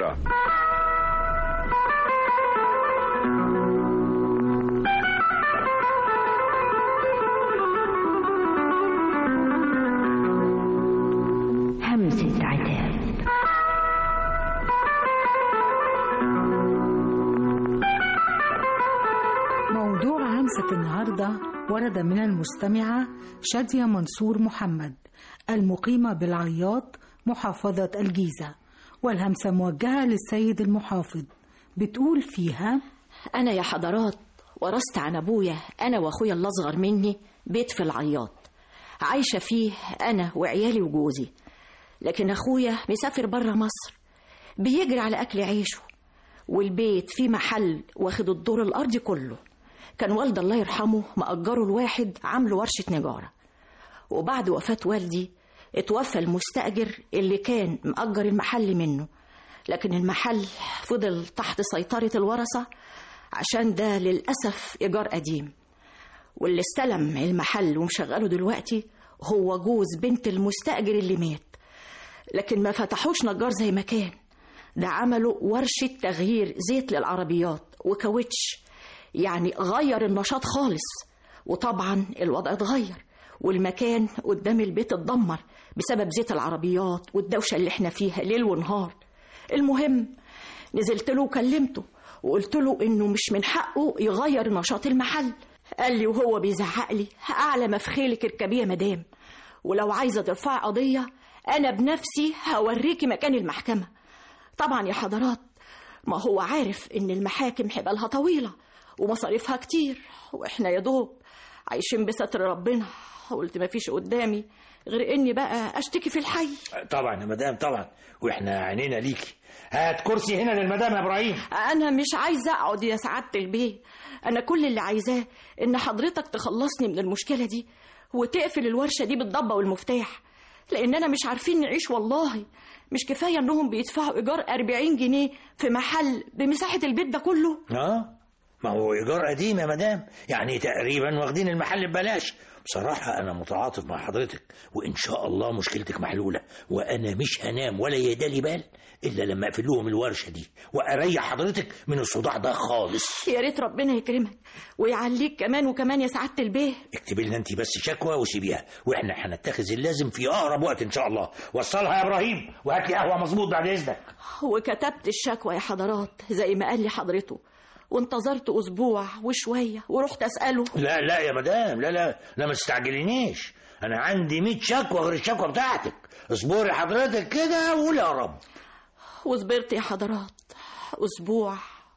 القاهرة همسة عتاب موضوع همسة النهاردة ورد من المستمعة شادية منصور محمد المقيمة بالعياط محافظة الجيزة والهمسة موجهة للسيد المحافظ بتقول فيها أنا يا حضرات ورثت عن أبويا أنا وأخويا اللي أصغر مني بيت في العياط عايشة فيه أنا وعيالي وجوزي لكن أخويا مسافر برا مصر بيجري على أكل عيشه والبيت فيه محل واخد الدور الأرضي كله كان والد الله يرحمه مأجره الواحد عامله ورشة نجارة وبعد وفاة والدي اتوفى المستأجر اللي كان مأجر المحل منه لكن المحل فضل تحت سيطرة الورثة عشان ده للأسف إيجار قديم واللي استلم المحل ومشغله دلوقتي هو جوز بنت المستأجر اللي مات لكن ما فتحوش نجار زي ما كان ده عملوا ورشة تغيير زيت للعربيات وكاوتش يعني غير النشاط خالص وطبعا الوضع اتغير والمكان قدام البيت اتدمر بسبب زيت العربيات والدوشة اللي احنا فيها ليل ونهار المهم نزلت له وكلمته وقلت له انه مش من حقه يغير نشاط المحل قال لي وهو بيزعق لي اعلى ما في خيلك اركبيه يا مدام ولو عايزه ترفعي قضيه انا بنفسي هوريكي مكان المحكمه طبعا يا حضرات ما هو عارف ان المحاكم حبالها طويله ومصاريفها كتير واحنا يا دوب عايشين بستر ربنا قلت ما فيش قدامي غير اني بقى اشتكي في الحي طبعا يا مدام طبعا واحنا عينينا ليكي هات كرسي هنا للمدام يا ابراهيم انا مش عايزه اقعد يا سعاده البيه انا كل اللي عايزاه ان حضرتك تخلصني من المشكله دي وتقفل الورشه دي بالضبه والمفتاح لان انا مش عارفين نعيش والله مش كفايه انهم بيدفعوا ايجار 40 جنيه في محل بمساحه البيت ده كله اه ما هو ايجار قديم يا مدام يعني تقريبا واخدين المحل ببلاش بصراحة أنا متعاطف مع حضرتك وإن شاء الله مشكلتك محلولة وأنا مش هنام ولا يدالي بال إلا لما أقفل لهم الورشة دي وأريح حضرتك من الصداع ده خالص يا ريت ربنا يكرمك ويعليك كمان وكمان يا سعاده البيه اكتبي لنا أنت بس شكوى وسيبيها وإحنا هنتخذ اللازم في أقرب وقت إن شاء الله وصلها يا إبراهيم وهات لي قهوة مظبوط بعد إذنك وكتبت الشكوى يا حضرات زي ما قال لي حضرته وانتظرت اسبوع وشويه ورحت اساله لا لا يا مدام لا لا لا ما تستعجلينيش أنا عندي 100 شكوى غير الشكوى بتاعتك اصبري حضرتك كده وقول يا رب وصبرت يا حضرات اسبوع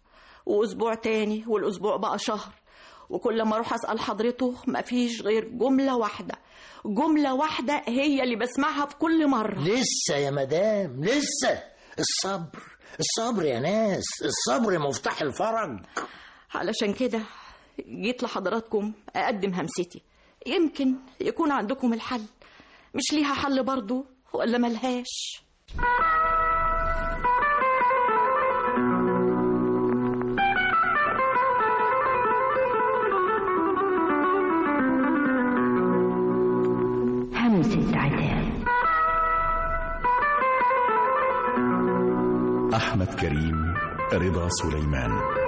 واسبوع تاني والاسبوع بقى شهر وكل ما اروح اسال حضرته مفيش غير جمله واحده جمله واحده هي اللي بسمعها في كل مره لسه يا مدام لسه الصبر الصبر يا ناس الصبر مفتاح الفرج علشان كده جيت لحضراتكم اقدم همستي يمكن يكون عندكم الحل مش ليها حل برضو ولا ملهاش همسة عتاب أحمد كريم رضا سليمان